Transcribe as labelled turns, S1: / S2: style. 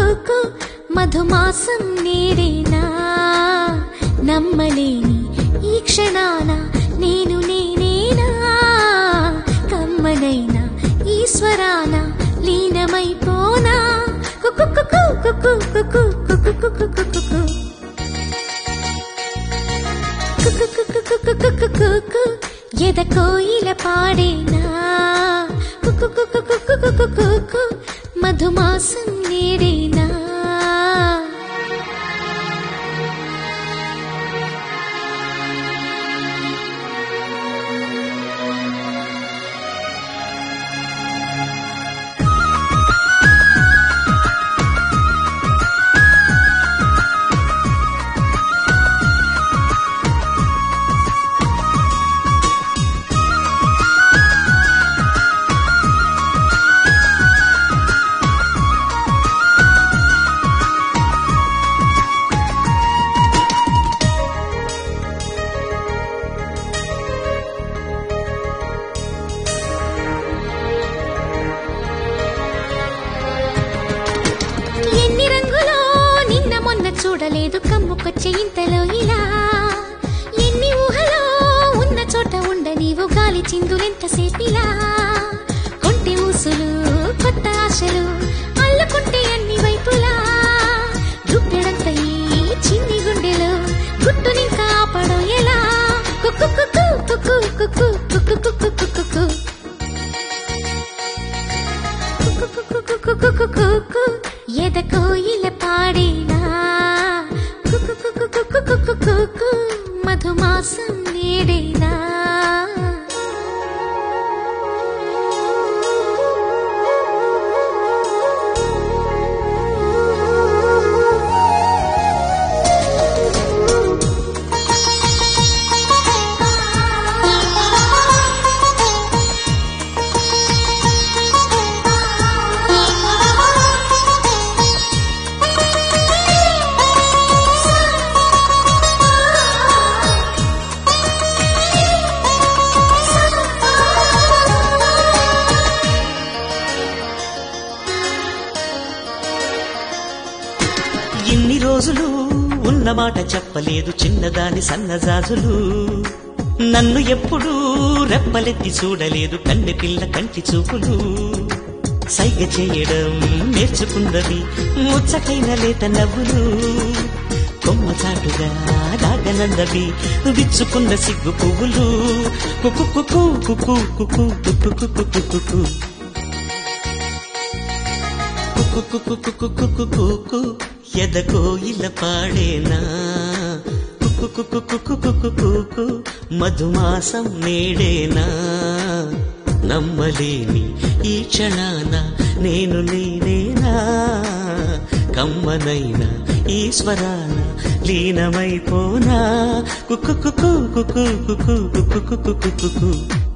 S1: కుకు మధుమాసం నేడేనా నమ్మలేని ఈ క్షణాన నేను నేనేనా కమ్మనైన ఈశ్వరాన లీనమైపోనా కుకు కుకు కుకు కుకు కుకు కుకు కుకు కుకు ఎద కోయిల పాడేనా కుకు కుకు కుకు కుకు కుకు మధుమాసం నేడేనా ఎన్ని రంగులో నిన్న మొన్న చూడలేదు కమ్ముకొచ్చే ఇంతలో ఇలా ఎన్ని ఊహలో ఉన్న చోట ఉండ నీవు గాలి చిందులెంతసేపిలా కొంటి ఊసులు కొత్త ఆశలు అల్లుకుంటే అన్ని వైపులా గుప్పెడంత ఈ చిన్ని గుండెలో గుట్టునింకా ఆపడం ఎలా కుక్కు కుక్కు కుక్కు కుక్కు కుక్కు కుక్కు కుక్కు కుకుకుకుకుకుకుకుకు ఎద కోయిల పాడేనా కుకుకుకుకుకుకుకుకు మధుమాసం నేడేనా
S2: ఇన్ని రోజులు ఉన్న మాట చెప్పలేదు చిన్నదాని సన్నజాజులు నన్ను ఎప్పుడూ రెప్పలెత్తి చూడలేదు కన్నె పిల్ల కంటి చూపులు సైగ చేయడం నేర్చుకున్నది ముచ్చటైన లేత నవ్వులు కొమ్మ చాటుగా దాగనందవి విచ్చుకున్న సిగ్గు పువ్వులు కుకు కుకు కుకు కుకు కుకు కుకు కుకు కుకుకుకుకుకుకుకుకు ఎద కోయిల పాడేనా కుకుకుకుకుకుకుకుకు మధుమాసం నేడేనా నమ్మలేని ఈ క్షణాన నేను నేనేనా కమ్మనైన ఈశ్వరాన లీనమైపోనా కుకు కుకు కుకు కుకు కుకు కుకు కుకు